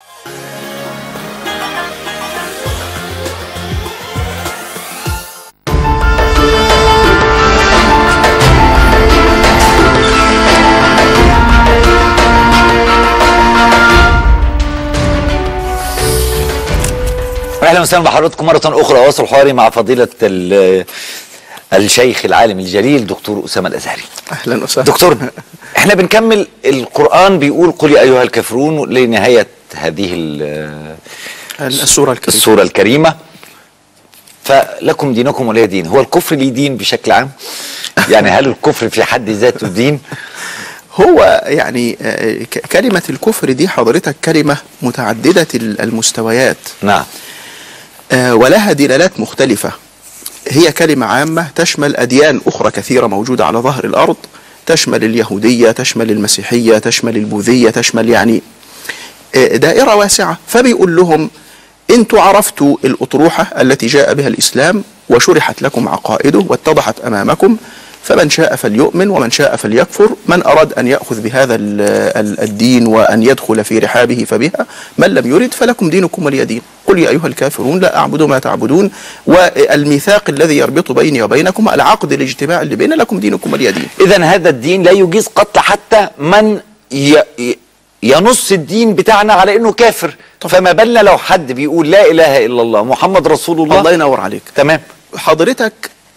اهلا وسهلا بحضراتكم مره اخرى اواصل حواري مع فضيله ال- الشيخ العالم الجليل دكتور اسامه الازهري اهلا وسهلا دكتور احنا بنكمل القران بيقول قل يا ايها الكافرون لنهايه هذه ال- السوره الكريمه السوره الكريمه فلكم دينكم ولي دين هو الكفر ليه دين بشكل عام يعني هل الكفر في حد ذاته دين هو يعني آه، ك- كلمه الكفر دي حضرتك كلمه متعدده ال- المستويات نعم آه، ولها دلالات مختلفة هي كلمة عامة تشمل أديان أخرى كثيرة موجودة على ظهر الأرض تشمل اليهودية تشمل المسيحية تشمل البوذية تشمل يعني آه، دائرة واسعة فبيقول لهم انتوا عرفتوا الأطروحة التي جاء بها الإسلام وشرحت لكم عقائده واتضحت أمامكم فمن شاء فليؤمن ومن شاء فليكفر من أراد أن يأخذ بهذا ال- ال- الدين وأن يدخل في رحابه فبها من لم يرد فلكم دينكم ولي دين قل يا أيها الكافرون لا أعبد ما تعبدون والميثاق الذي يربط بيني وبينكم العقد الاجتماعي اللي بين لكم دينكم ولي دين اذا هذا الدين لا يجيز قتل حتى من ي... ي- ينص الدين بتاعنا على انه كافر فما بالنا لو حد بيقول لا اله الا الله محمد رسول الله الله ينور عليك تمام حضرتك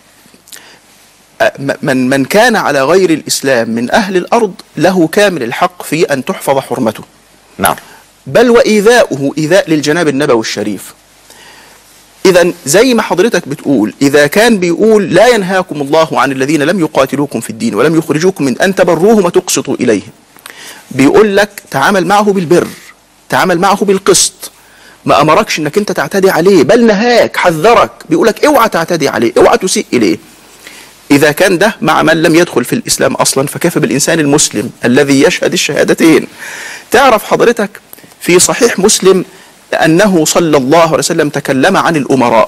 أ- م- من من كان على غير الإسلام من أهل الأرض له كامل الحق في أن تحفظ حرمته نعم بل وإيذاؤه إيذاء للجناب النبوي الشريف إذا زي ما حضرتك بتقول إذا كان بيقول لا ينهاكم الله عن الذين لم يقاتلوكم في الدين ولم يخرجوكم من أن تبروهم وتقسطوا إليهم بيقول لك تعامل معه بالبر تعامل معه بالقسط ما أمركش أنك أنت تعتدي عليه بل نهاك حذرك بيقول لك اوعى تعتدي عليه اوعى تسيء إليه إذا كان ده مع من لم يدخل في الإسلام أصلا فكيف بالإنسان المسلم الذي يشهد الشهادتين تعرف حضرتك في صحيح مسلم أنه صلى الله عليه وسلم تكلم عن الأمراء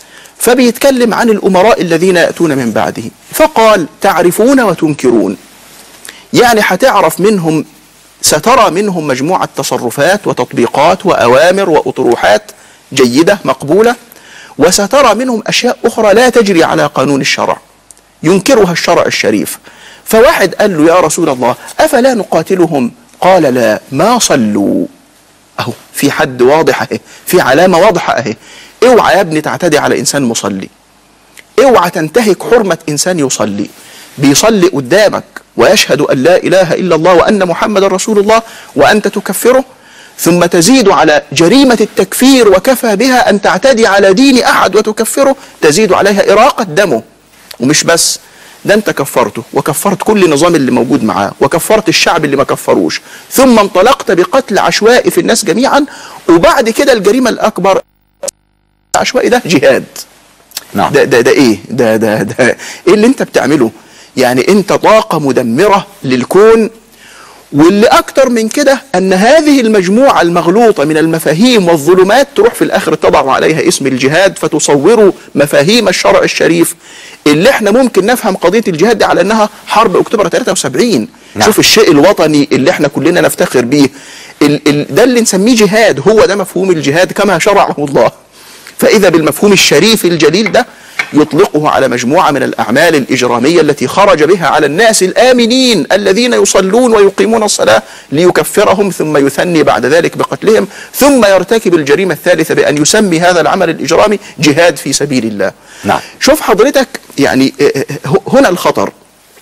فبيتكلم عن الأمراء الذين يأتون من بعده فقال تعرفون وتنكرون يعني هتعرف منهم سترى منهم مجموعة تصرفات وتطبيقات وأوامر وأطروحات جيدة مقبولة وسترى منهم أشياء أخرى لا تجري على قانون الشرع ينكرها الشرع الشريف فواحد قال له يا رسول الله أفلا نقاتلهم قال لا ما صلوا أهو في حد واضح أهي في علامة واضحة أهي اوعى يا ابني تعتدي على إنسان مصلي اوعى تنتهك حرمة إنسان يصلي بيصلي قدامك ويشهد أن لا إله إلا الله وأن محمد رسول الله وأنت تكفره ثم تزيد على جريمة التكفير وكفى بها أن تعتدي على دين أحد وتكفره تزيد عليها إراقة دمه ومش بس ده انت كفرته وكفرت كل نظام اللي موجود معاه وكفرت الشعب اللي ما كفروش ثم انطلقت بقتل عشوائي في الناس جميعا وبعد كده الجريمة الأكبر العشوائي ده جهاد نعم ده ده ده ايه ده ده ده ايه اللي انت بتعمله يعني انت طاقة مدمرة للكون واللي اكتر من كده ان هذه المجموعة المغلوطة من المفاهيم والظلمات تروح في الاخر تضع عليها اسم الجهاد فتصوروا مفاهيم الشرع الشريف اللي احنا ممكن نفهم قضية الجهاد دي على انها حرب اكتوبر 73 نعم. نعم. شوف الشيء الوطني اللي احنا كلنا نفتخر بيه ال ال ده اللي نسميه جهاد هو ده مفهوم الجهاد كما شرعه الله فإذا بالمفهوم الشريف الجليل ده يطلقه على مجموعة من الأعمال الإجرامية التي خرج بها على الناس الآمنين الذين يصلون ويقيمون الصلاة ليكفرهم ثم يثني بعد ذلك بقتلهم ثم يرتكب الجريمة الثالثة بأن يسمي هذا العمل الإجرامي جهاد في سبيل الله نعم. شوف حضرتك يعني آه، آه، هنا الخطر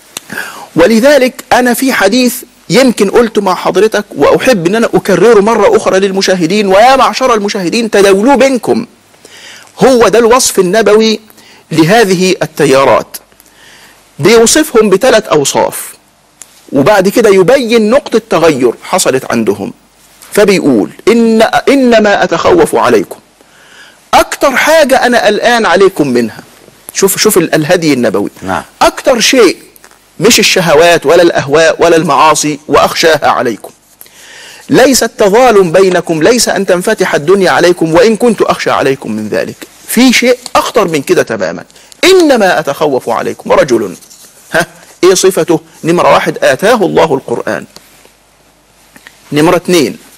ولذلك أنا في حديث يمكن قلت مع حضرتك وأحب أن أنا أكرره مرة أخرى للمشاهدين ويا معشر المشاهدين تداولوا بينكم هو ده الوصف النبوي لهذه التيارات بيوصفهم بثلاث أوصاف وبعد كده يبين نقطة تغير حصلت عندهم فبيقول إن إنما أتخوف عليكم أكتر حاجة أنا قلقان عليكم منها شوف شوف ال- الهدي النبوي نعم. أكتر شيء مش الشهوات ولا الأهواء ولا المعاصي وأخشاها عليكم ليس التظالم بينكم ليس أن تنفتح الدنيا عليكم وإن كنت أخشى عليكم من ذلك في شيء أخطر من كده تماما إنما أتخوف عليكم رجل ها إيه صفته نمرة واحد آتاه الله القرآن نمرة اثنين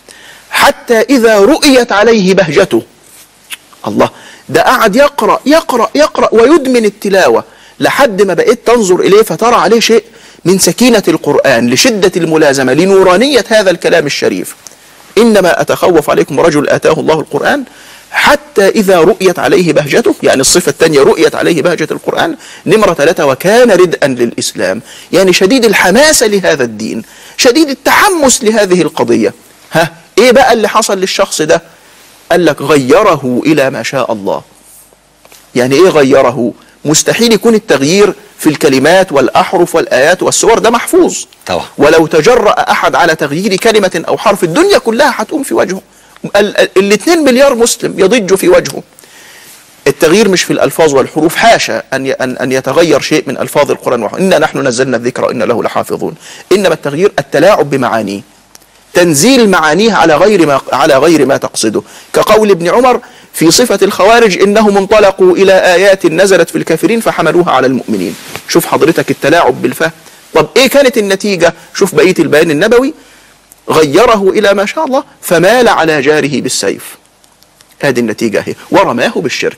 حتى إذا رؤيت عليه بهجته الله ده قعد يقرأ يقرأ يقرأ ويدمن التلاوة لحد ما بقيت تنظر إليه فترى عليه شيء من سكينة القرآن لشدة الملازمة لنورانية هذا الكلام الشريف إنما أتخوف عليكم رجل آتاه الله القرآن حتى إذا رؤيت عليه بهجته يعني الصفة الثانية رؤيت عليه بهجة القرآن نمرة ثلاثة وكان ردءا للإسلام يعني شديد الحماسة لهذا الدين شديد التحمس لهذه القضية ها إيه بقى اللي حصل للشخص ده قال لك غيره إلى ما شاء الله يعني إيه غيره مستحيل يكون التغيير في الكلمات والأحرف والآيات والسور ده محفوظ طبعا. ولو تجرأ أحد على تغيير كلمة أو حرف الدنيا كلها هتقوم في وجهه الاثنين مليار مسلم يضج في وجهه التغيير مش في الألفاظ والحروف حاشا أن ي- أن أن يتغير شيء من ألفاظ القرآن وح- إنا نحن نزلنا الذكر وإنا له لحافظون إنما التغيير التلاعب بمعانيه تنزيل معانيه على غير ما على غير ما تقصده كقول ابن عمر في صفة الخوارج إنهم انطلقوا إلى آيات نزلت في الكافرين فحملوها على المؤمنين شوف حضرتك التلاعب بالفهم طب إيه كانت النتيجة شوف بقية البيان النبوي غيره إلى ما شاء الله فمال على جاره بالسيف هذه النتيجة هي ورماه بالشرك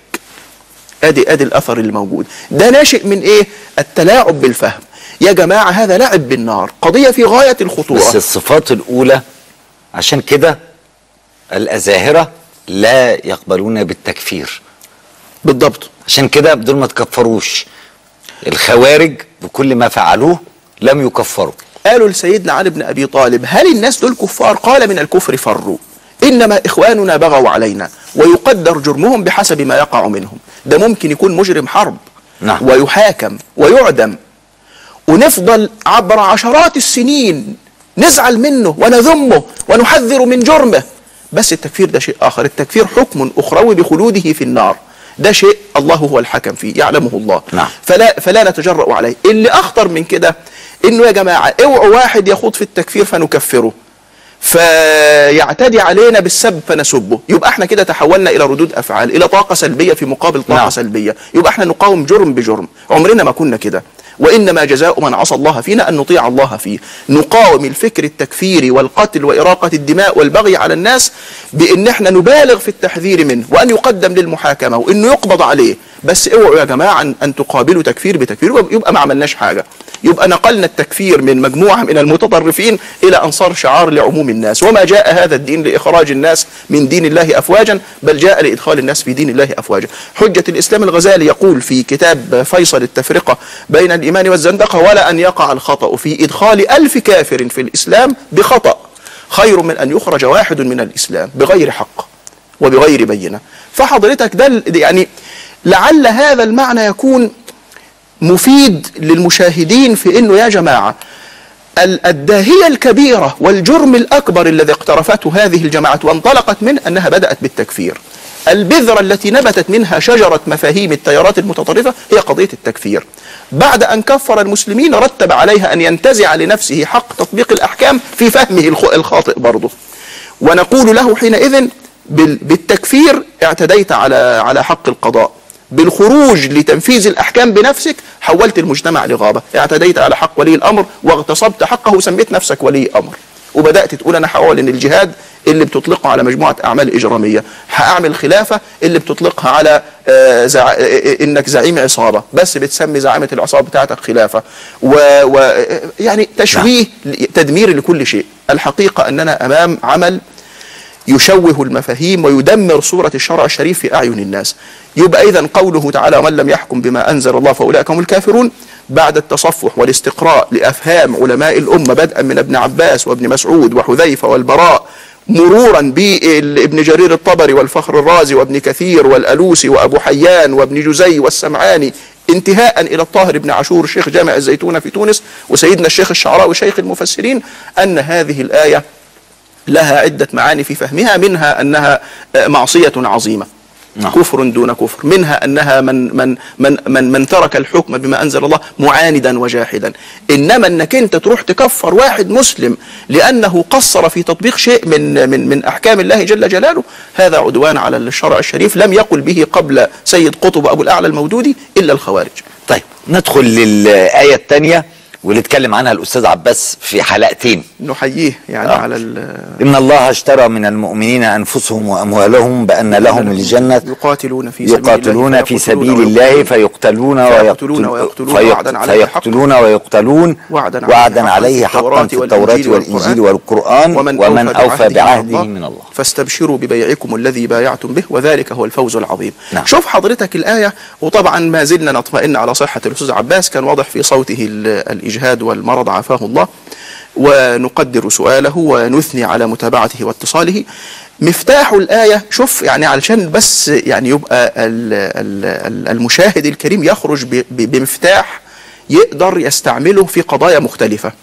ادي ادي الاثر اللي موجود ده ناشئ من ايه التلاعب بالفهم يا جماعه هذا لعب بالنار قضيه في غايه الخطوره بس الصفات الأولى عشان كده الأزاهرة لا يقبلون بالتكفير بالضبط عشان كده دول ما تكفروش الخوارج بكل ما فعلوه لم يكفروا قالوا لسيدنا علي بن ابي طالب هل الناس دول كفار قال من الكفر فروا انما اخواننا بغوا علينا ويقدر جرمهم بحسب ما يقع منهم ده ممكن يكون مجرم حرب نعم. ويحاكم ويعدم ونفضل عبر عشرات السنين نزعل منه ونذمه ونحذر من جرمه بس التكفير ده شيء آخر التكفير حكم أخروي بخلوده في النار ده شيء الله هو الحكم فيه يعلمه الله نعم. فلا فلا نتجرأ عليه اللي أخطر من كده إنه يا جماعة اوعوا واحد يخوض في التكفير فنكفره فيعتدي علينا بالسب فنسبه يبقى احنا كده تحولنا الى ردود افعال الى طاقه سلبيه في مقابل طاقه نعم. نعم. سلبيه يبقى احنا نقاوم جرم بجرم عمرنا ما كنا كده وانما جزاء من عصى الله فينا ان نطيع الله فيه نقاوم الفكر التكفيري والقتل واراقه الدماء والبغي على الناس بان احنا نبالغ في التحذير منه وان يقدم للمحاكمه وانه يقبض عليه بس اوعوا يا جماعه ان أن تقابلوا تكفير بتكفير يبقى ما عملناش حاجه يبقى نقلنا التكفير من مجموعه من المتطرفين الى ان صار شعار لعموم الناس وما جاء هذا الدين لاخراج الناس من دين الله افواجا بل جاء لادخال الناس في دين الله افواجا حجه الاسلام الغزالي يقول في كتاب فيصل التفرقه بين الايمان والزندقه ولا ان يقع الخطا في ادخال الف كافر في الاسلام بخطا خير من ان يخرج واحد من الاسلام بغير حق وبغير بينه فحضرتك ده ال- يعني لعل هذا المعنى يكون مفيد للمشاهدين في انه يا جماعه ال- الداهيه الكبيره والجرم الاكبر الذي اقترفته هذه الجماعه وانطلقت منه انها بدات بالتكفير. البذره التي نبتت منها شجره مفاهيم التيارات المتطرفه هي قضيه التكفير. بعد ان كفر المسلمين رتب عليها ان ينتزع لنفسه حق تطبيق الاحكام في فهمه الخ- الخاطئ برضه. ونقول له حينئذ بال- بالتكفير اعتديت على على حق القضاء بالخروج لتنفيذ الاحكام بنفسك حولت المجتمع لغابه اعتديت على حق ولي الامر واغتصبت حقه وسميت نفسك ولي امر وبدات تقول انا هعلن الجهاد اللي بتطلقه على مجموعه اعمال اجراميه هاعمل خلافه اللي بتطلقها على آه، زع... آه، آه، انك زعيم عصابه بس بتسمي زعامه العصابه بتاعتك خلافه و... و... آه، يعني تشويه تدمير لكل شيء الحقيقه اننا امام عمل يشوه المفاهيم ويدمر صورة الشرع الشريف في أعين الناس يبقى إذا قوله تعالى ومن لم يحكم بما أنزل الله فأولئك هم الكافرون بعد التصفح والاستقراء لأفهام علماء الأمة بدءا من ابن عباس وابن مسعود وحذيفة والبراء مرورا بابن جرير الطبري والفخر الرازي وابن كثير والألوسي وأبو حيان وابن جزي والسمعاني انتهاء إلى الطاهر بن عاشور شيخ جامع الزيتونة في تونس وسيدنا الشيخ الشعراوي شيخ المفسرين أن هذه الآية لها عدة معاني في فهمها منها أنها آه، معصية عظيمة نعم. كفر دون كفر منها أنها من من من من, من ترك الحكم بما أنزل الله معاندا وجاحدا إنما أنك أنت تروح تكفر واحد مسلم لأنه قصر في تطبيق شيء من من من أحكام الله جل جلاله هذا عدوان على الشرع الشريف لم يقل به قبل سيد قطب أبو الأعلى المودودي إلا الخوارج طيب ندخل للآية الثانية واللي اتكلم عنها الاستاذ عباس في حلقتين نحييه يعني آه. على ال- ان الله اشترى من المؤمنين انفسهم واموالهم بان لهم الجنه يقاتلون في سبيل الله يقاتلون في فيقتلون سبيل الله ويقتلون. فيقتلون فيقتلون ويقتلون ويقتلون وعدا عليه حقا. فيقتلون ويقتلون وعدا وعدا عليه عليه حقا حقا في التوراة والإنجيل والقرآن ومن أوفى بعهده من الله فاستبشروا ببيعكم الذي بايعتم به وذلك هو الفوز العظيم نعم. شوف حضرتك الآية وطبعا ما زلنا نطمئن على صحة الأستاذ عباس كان واضح في صوته ال- الإجهاد والمرض عافاه الله ونقدر سؤاله ونثني على متابعته واتصاله مفتاح الآية شوف يعني علشان بس يعني يبقى ال- ال- ال- المشاهد الكريم يخرج ب- ب- بمفتاح يقدر يستعمله في قضايا مختلفة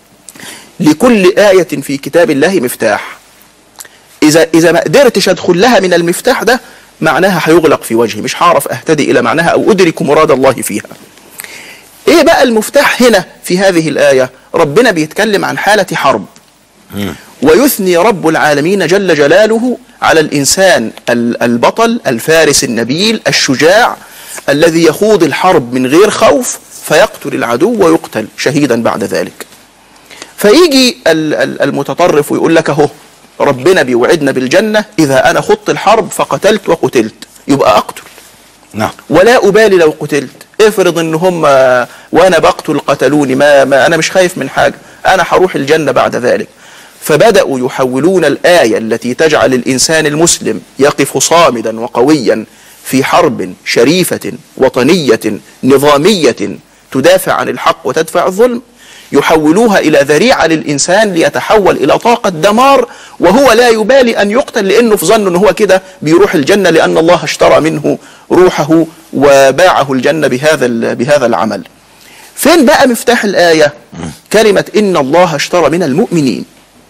لكل آية في كتاب الله مفتاح إذا إذا ما قدرتش أدخل لها من المفتاح ده معناها هيغلق في وجهي مش هعرف أهتدي إلى معناها أو أدرك مراد الله فيها إيه بقى المفتاح هنا في هذه الآية ربنا بيتكلم عن حالة حرب ويثني رب العالمين جل جلاله على الإنسان ال- البطل الفارس النبيل الشجاع الذي يخوض الحرب من غير خوف فيقتل العدو ويقتل شهيدا بعد ذلك فيجي ال- ال- المتطرف ويقول لك اهو ربنا بيوعدنا بالجنة إذا أنا خضت الحرب فقتلت وقتلت يبقى أقتل نعم ولا أبالي لو قتلت افرض ان هم وانا بقتل قتلوني ما, ما انا مش خايف من حاجه انا هروح الجنه بعد ذلك فبداوا يحولون الايه التي تجعل الانسان المسلم يقف صامدا وقويا في حرب شريفه وطنيه نظاميه تدافع عن الحق وتدفع الظلم يحولوها الى ذريعه للانسان ليتحول الى طاقه دمار وهو لا يبالي ان يقتل لانه في ظنه ان هو كده بيروح الجنه لان الله اشترى منه روحه وباعه الجنه بهذا ال- بهذا العمل. فين بقى مفتاح الايه؟ كلمه ان الله اشترى من المؤمنين.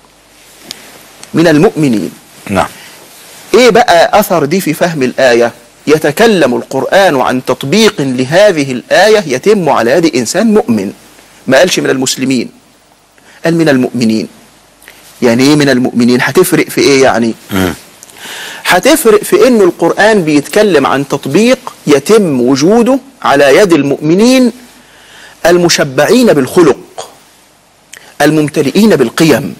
من المؤمنين. نعم ايه بقى اثر دي في فهم الايه؟ يتكلم القران عن تطبيق لهذه الايه يتم على يد انسان مؤمن. ما قالش من المسلمين. قال من المؤمنين. يعني ايه من المؤمنين؟ هتفرق في ايه يعني؟ هتفرق في انه القرآن بيتكلم عن تطبيق يتم وجوده على يد المؤمنين المشبعين بالخلق الممتلئين بالقيم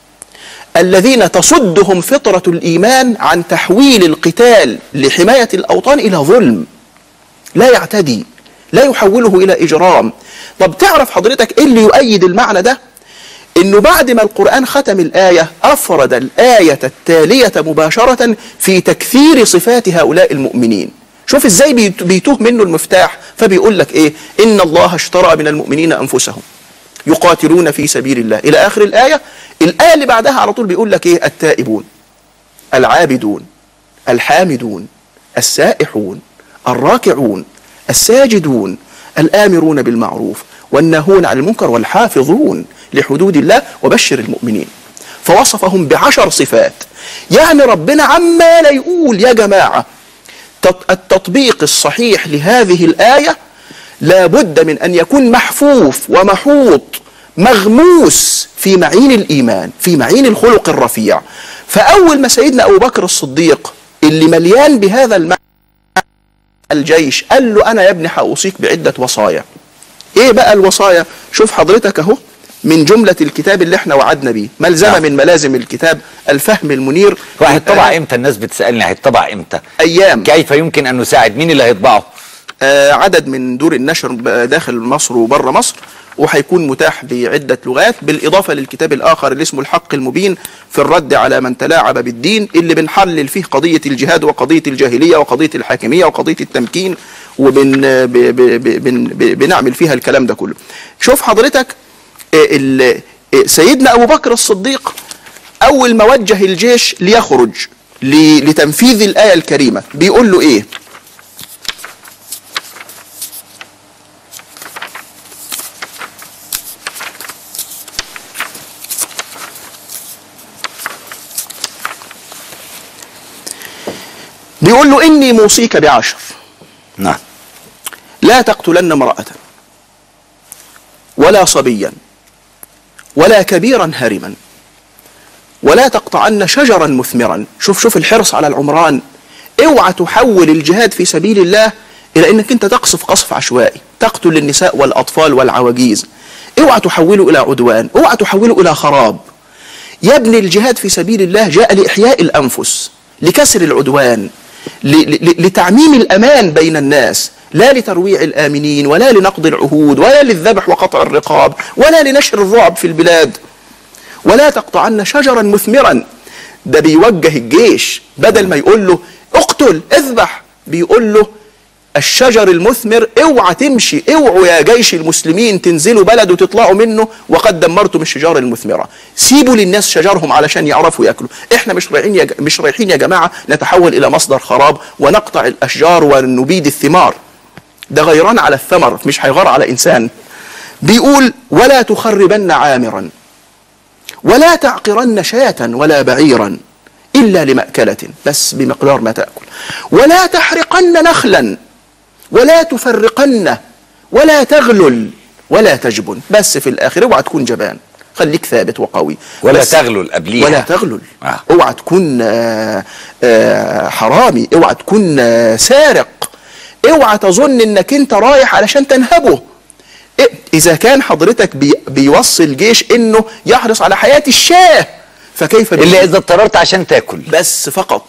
الذين تصدهم فطرة الإيمان عن تحويل القتال لحماية الأوطان إلى ظلم لا يعتدي لا يحوله إلى إجرام طب تعرف حضرتك إيه اللي يؤيد المعنى ده انه بعد ما القرآن ختم الآية أفرد الآية التالية مباشرة في تكثير صفات هؤلاء المؤمنين شوف ازاي بيت- بيتوه منه المفتاح فبيقول لك ايه ان الله اشترى من المؤمنين انفسهم يقاتلون في سبيل الله الى اخر الايه الايه اللي بعدها على طول بيقول لك ايه التائبون العابدون الحامدون السائحون الراكعون الساجدون الآمرون بالمعروف والناهون عن المنكر والحافظون لحدود الله وبشر المؤمنين فوصفهم بعشر صفات يعني ربنا عما لا يقول يا جماعة تط- التطبيق الصحيح لهذه الآية لابد من أن يكون محفوف ومحوط مغموس في معين الإيمان في معين الخلق الرفيع فأول ما سيدنا أبو بكر الصديق اللي مليان بهذا المعنى الجيش قال له أنا يا ابني هأوصيك بعدة وصايا إيه بقى الوصايا شوف حضرتك أهو من جملة الكتاب اللي احنا وعدنا بيه ملزمة نعم. من ملازم الكتاب الفهم المنير وهيطبع امتى الناس بتسالني هيطبع امتى أيام كيف يمكن ان نساعد مين اللي هيطبعه آه، عدد من دور النشر ب- داخل مصر وبره مصر وهيكون متاح بعدة لغات بالإضافة للكتاب الآخر اللي اسمه الحق المبين في الرد على من تلاعب بالدين اللي بنحلل فيه قضية الجهاد وقضية الجاهلية وقضية الحاكمية وقضية التمكين وبن ب ب ب بن ب بنعمل فيها الكلام ده كله شوف حضرتك آه، ال- آه، سيدنا أبو بكر الصديق أول ما وجه الجيش ليخرج ل- لتنفيذ الآية الكريمة بيقول له إيه بيقول له إني موصيك بعشر نعم لا تقتلن امرأة ولا صبيا ولا كبيرا هرما ولا تقطعن شجرا مثمرا شوف شوف الحرص على العمران اوعى تحول الجهاد في سبيل الله الى انك انت تقصف قصف عشوائي تقتل النساء والاطفال والعواجيز اوعى تحوله الى عدوان اوعى تحوله الى خراب يا ابن الجهاد في سبيل الله جاء لاحياء الانفس لكسر العدوان ل- ل- لتعميم الامان بين الناس لا لترويع الامنين ولا لنقض العهود ولا للذبح وقطع الرقاب ولا لنشر الرعب في البلاد ولا تقطعن شجرا مثمرا ده بيوجه الجيش بدل ما يقول له اقتل اذبح بيقول له الشجر المثمر اوعى تمشي اوعوا يا جيش المسلمين تنزلوا بلد وتطلعوا منه وقد دمرتم الشجار المثمره سيبوا للناس شجرهم علشان يعرفوا ياكلوا احنا مش رايحين يا ج- مش رايحين يا جماعه نتحول الى مصدر خراب ونقطع الاشجار ونبيد الثمار ده غيران على الثمر مش هيغار على انسان بيقول ولا تخربن عامرا ولا تعقرن شاة ولا بعيرا إلا لمأكلة بس بمقدار ما تأكل ولا تحرقن نخلا ولا تفرقن ولا تغلل ولا تجبن بس في الآخر اوعى تكون جبان خليك ثابت وقوي ولا بس- تغلل قبليها. ولا تغلل آه. اوعى تكون آه، آه، حرامي اوعى تكون آه، سارق اوعى تظن انك انت رايح علشان تنهبه إيه؟ اذا كان حضرتك بي بيوصي الجيش انه يحرص على حياة الشاه فكيف بال- الا اذا اضطررت عشان تاكل بس فقط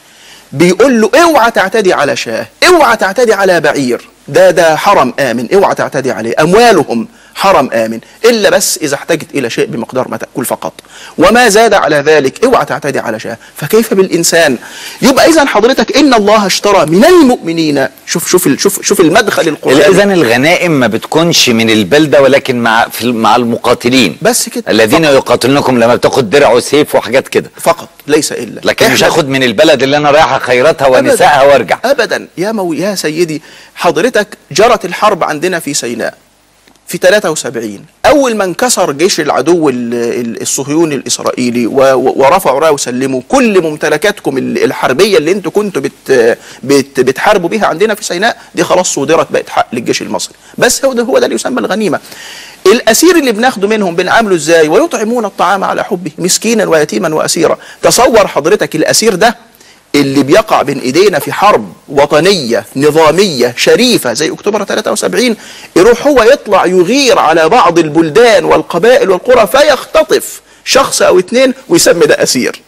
بيقول له اوعى تعتدي على شاه اوعى تعتدي على بعير ده ده حرم امن اوعى تعتدي عليه اموالهم حرم امن الا بس اذا احتجت الى شيء بمقدار ما تاكل فقط وما زاد على ذلك اوعى تعتدي على شاه فكيف بالانسان يبقى اذا حضرتك ان الله اشترى من المؤمنين شوف شوف ال- شوف شوف المدخل القراني اذا الغنائم ما بتكونش من البلده ولكن مع في مع المقاتلين بس كده الذين يقاتلونكم لما بتاخد درع وسيف وحاجات كده فقط ليس الا لكن مش إحنا- هاخد من البلد اللي انا رايحه خيراتها أبداً. ونسائها وارجع ابدا يا مو يا سيدي حضرتك جرت الحرب عندنا في سيناء في 73 اول ما انكسر جيش العدو ال- ال- الصهيوني الاسرائيلي و- و- ورفعوا رايه وسلموا كل ممتلكاتكم ال- الحربيه اللي انتوا كنتوا بت بت بتحاربوا بيها عندنا في سيناء دي خلاص صودرت بقت حق للجيش المصري بس هو ده هو ده اللي يسمى الغنيمه الاسير اللي بناخده منهم بنعامله ازاي ويطعمون الطعام على حبه مسكينا ويتيما واسيرا تصور حضرتك الاسير ده اللي بيقع بين ايدينا في حرب وطنيه نظاميه شريفه زي اكتوبر 73 يروح هو يطلع يغير على بعض البلدان والقبائل والقرى فيختطف شخص او اتنين ويسمي ده اسير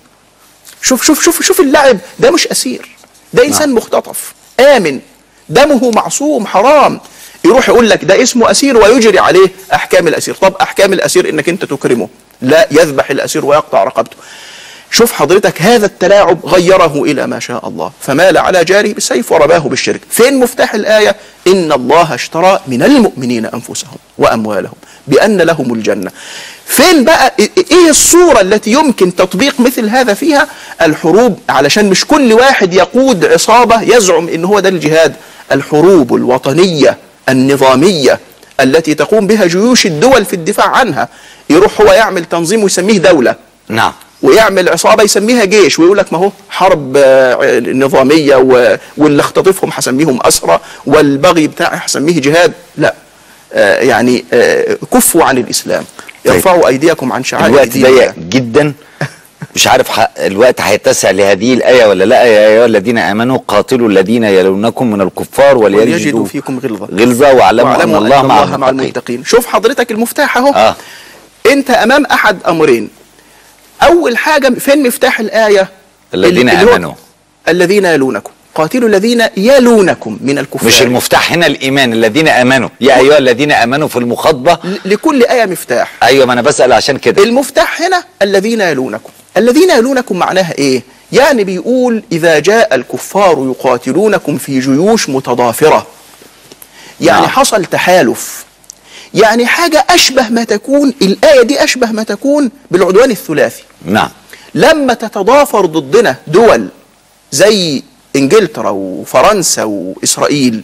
شوف شوف شوف شوف اللعب ده مش اسير ده انسان مختطف امن دمه معصوم حرام يروح يقول لك ده اسمه اسير ويجري عليه احكام الاسير طب احكام الاسير انك انت تكرمه لا يذبح الاسير ويقطع رقبته شوف حضرتك هذا التلاعب غيره الى ما شاء الله فمال على جاره بالسيف ورباه بالشرك فين مفتاح الايه ان الله اشترى من المؤمنين انفسهم واموالهم بان لهم الجنه فين بقى ايه الصوره التي يمكن تطبيق مثل هذا فيها الحروب علشان مش كل واحد يقود عصابه يزعم ان هو ده الجهاد الحروب الوطنيه النظاميه التي تقوم بها جيوش الدول في الدفاع عنها يروح هو يعمل تنظيم ويسميه دوله نعم ويعمل عصابه يسميها جيش ويقول لك ما هو حرب آه، نظاميه و- واللي اختطفهم هسميهم اسرى والبغي بتاعي هسميه جهاد لا آه، يعني آه، كفوا عن الاسلام طيب. يرفعوا ايديكم عن شعائر الوقت دين ضيق الله. جدا مش عارف ح- الوقت هيتسع لهذه الآية ولا لا يا أيها الذين آمنوا قاتلوا الذين يلونكم من الكفار وليجدوا وليجدوا فيكم غلظه غلظة واعلموا أن واعلموا الله مع المتقين المتقين شوف حضرتك المفتاح اهو آه. انت امام احد امرين اول حاجه فين مفتاح الايه الذين اللي هو آمنوا. الذين يلونكم قاتلوا الذين يلونكم من الكفار مش المفتاح هنا الإيمان الذين آمنوا يا أيها الذين آمنوا في المخاطبة ل- لكل ايه مفتاح أيوة ما أنا بسأل عشان كده المفتاح هنا الذين يلونكم الذين يلونكم معناها ايه يعني بيقول اذا جاء الكفار يقاتلونكم في جيوش متضافره يعني نعم. حصل تحالف يعني حاجه اشبه ما تكون الايه دي اشبه ما تكون بالعدوان الثلاثي نعم لما تتضافر ضدنا دول زي انجلترا وفرنسا واسرائيل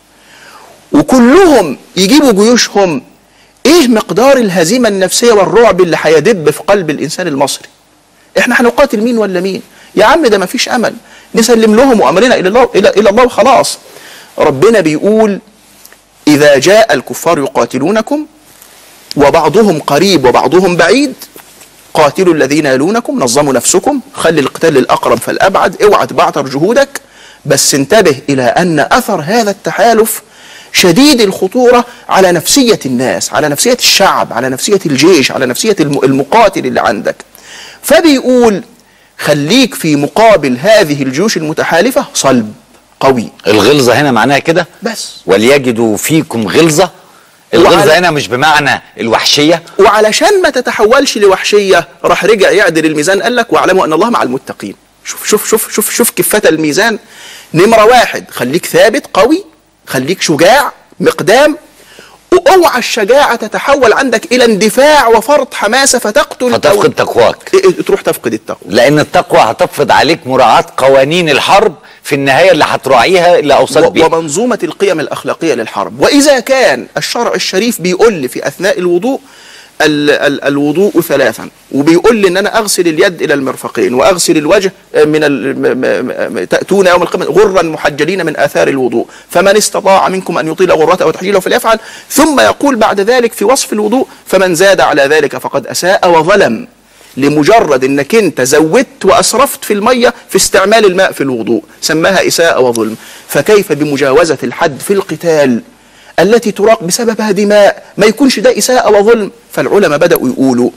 وكلهم يجيبوا جيوشهم ايه مقدار الهزيمه النفسيه والرعب اللي هيدب في قلب الانسان المصري احنا هنقاتل مين ولا مين يا عم ده مفيش امل نسلم لهم وامرنا الى الله الى الى الله وخلاص ربنا بيقول اذا جاء الكفار يقاتلونكم وبعضهم قريب وبعضهم بعيد قاتلوا الذين يلونكم نظموا نفسكم خلي القتال للأقرب فالأبعد اوعى تبعتر جهودك بس انتبه إلى أن أثر هذا التحالف شديد الخطورة على نفسية الناس على نفسية الشعب على نفسية الجيش على نفسية الم- المقاتل اللي عندك فبيقول خليك في مقابل هذه الجيوش المتحالفة صلب قوي الغلظه هنا معناها كده بس وليجدوا فيكم غلظه الغلظه وعلى- هنا مش بمعنى الوحشيه وعلشان ما تتحولش لوحشيه راح رجع يعدل الميزان قال لك واعلموا ان الله مع المتقين شوف شوف شوف شوف شوف كفة الميزان نمرة واحد خليك ثابت قوي خليك شجاع مقدام واوعى الشجاعة تتحول عندك الى اندفاع وفرط حماسة فتقتل أو- فتفقد تقواك إيه، إيه، تروح تفقد التقوى لان التقوى هتفرض عليك مراعاه قوانين الحرب في النهايه اللي هتراعيها اللي اوصلت و- بيها ومنظومة القيم الأخلاقية للحرب وإذا كان الشرع الشريف بيقول لي في أثناء الوضوء ال ال الوضوء ثلاثا وبيقول لي ان انا اغسل اليد الى المرفقين واغسل الوجه من ال- م- م- م- تاتون يوم القيامه غرا محجلين من اثار الوضوء فمن استطاع منكم ان يطيل غرته وتحجيله فليفعل ثم يقول بعد ذلك في وصف الوضوء فمن زاد على ذلك فقد اساء وظلم لمجرد انك انت زودت واسرفت في الميه في استعمال الماء في الوضوء سماها اساءه وظلم فكيف بمجاوزه الحد في القتال التي تراق بسببها دماء ما يكونش ده اساءه وظلم فالعلماء بداوا يقولوا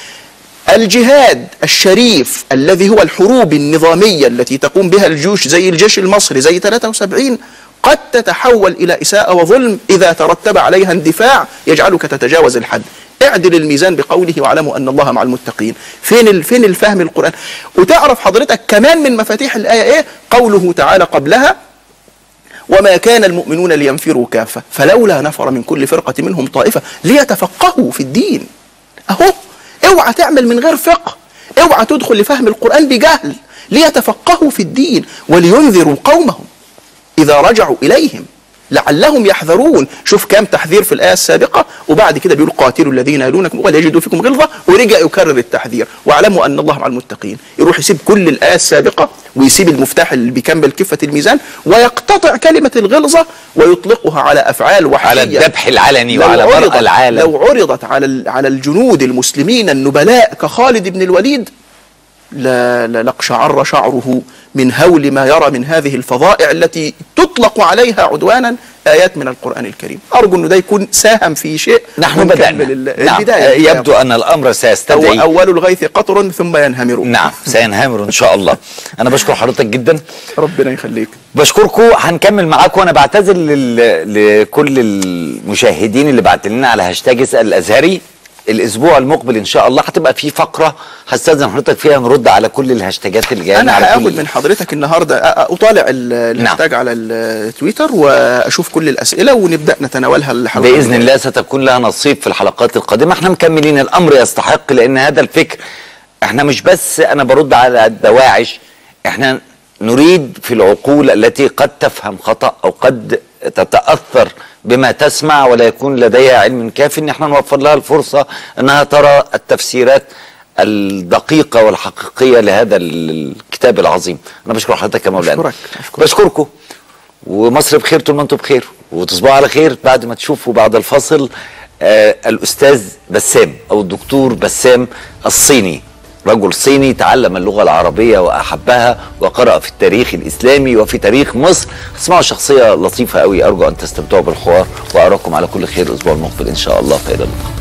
الجهاد الشريف الذي هو الحروب النظاميه التي تقوم بها الجيوش زي الجيش المصري زي 73 قد تتحول الى اساءه وظلم اذا ترتب عليها اندفاع يجعلك تتجاوز الحد اعدل الميزان بقوله واعلموا ان الله مع المتقين فين ال- فين الفهم القران وتعرف حضرتك كمان من مفاتيح الايه ايه قوله تعالى قبلها وما كان المؤمنون لينفروا كافة فلولا نفر من كل فرقة منهم طائفة ليتفقهوا في الدين أهو اوعى تعمل من غير فقه اوعى تدخل لفهم القرآن بجهل ليتفقهوا في الدين ولينذروا قومهم إذا رجعوا إليهم لعلهم يحذرون شوف كام تحذير في الآية السابقة وبعد كده بيقول قاتلوا الذين يلونكم ولا يجدوا فيكم غلظة ورجع يكرر التحذير واعلموا أن الله مع المتقين يروح يسيب كل الآية السابقة ويسيب المفتاح اللي بيكمل كفة الميزان ويقتطع كلمة الغلظة ويطلقها على أفعال وحشية على الذبح العلني لو وعلى عرضت- مرأى العالم لو عرضت على ال- على الجنود المسلمين النبلاء كخالد بن الوليد لا لا- لاقشعر شعره من هول ما يرى من هذه الفظائع التي تطلق عليها عدوانا ايات من القران الكريم ارجو انه ده يكون ساهم في شيء نحن ونكمل بدأنا ال- نعم. البدايه يبدو أن الأمر أو سيستدعي اول الغيث قطر ثم ينهمر نعم سينهمر إن شاء الله أنا بشكر حضرتك جدا ربنا يخليك بشكركم هنكمل معاكم وانا بعتذر لل... لكل المشاهدين اللي بعت لنا على هاشتاج اسال الازهري الاسبوع المقبل ان شاء الله هتبقى في فقره هستاذن حضرتك فيها نرد على كل الهاشتاجات اللي جايه لنا انا على هاخد كل من حضرتك النهارده أ- أ- اطالع ال- الهاشتاج على التويتر واشوف كل الاسئله ونبدا نتناولها الحلقه باذن الله ستكون لها نصيب في الحلقات القادمه احنا مكملين الامر يستحق لان هذا الفكر احنا مش بس انا برد على الدواعش احنا نريد في العقول التي قد تفهم خطا او قد تتاثر بما تسمع ولا يكون لديها علم كافي ان احنا نوفر لها الفرصه انها ترى التفسيرات الدقيقه والحقيقيه لهذا الكتاب العظيم انا بشكر حضرتك يا مولانا أشكرك، أشكرك. بشكركم ومصر بخير طول ما انتم بخير وتصبحوا على خير بعد ما تشوفوا بعد الفصل آه الاستاذ بسام او الدكتور بسام الصيني رجل صيني تعلم اللغه العربيه واحبها وقرا في التاريخ الاسلامي وفي تاريخ مصر اسمعوا شخصيه لطيفه قوي ارجو ان تستمتعوا بالحوار واراكم على كل خير الاسبوع المقبل ان شاء الله فالى اللقاء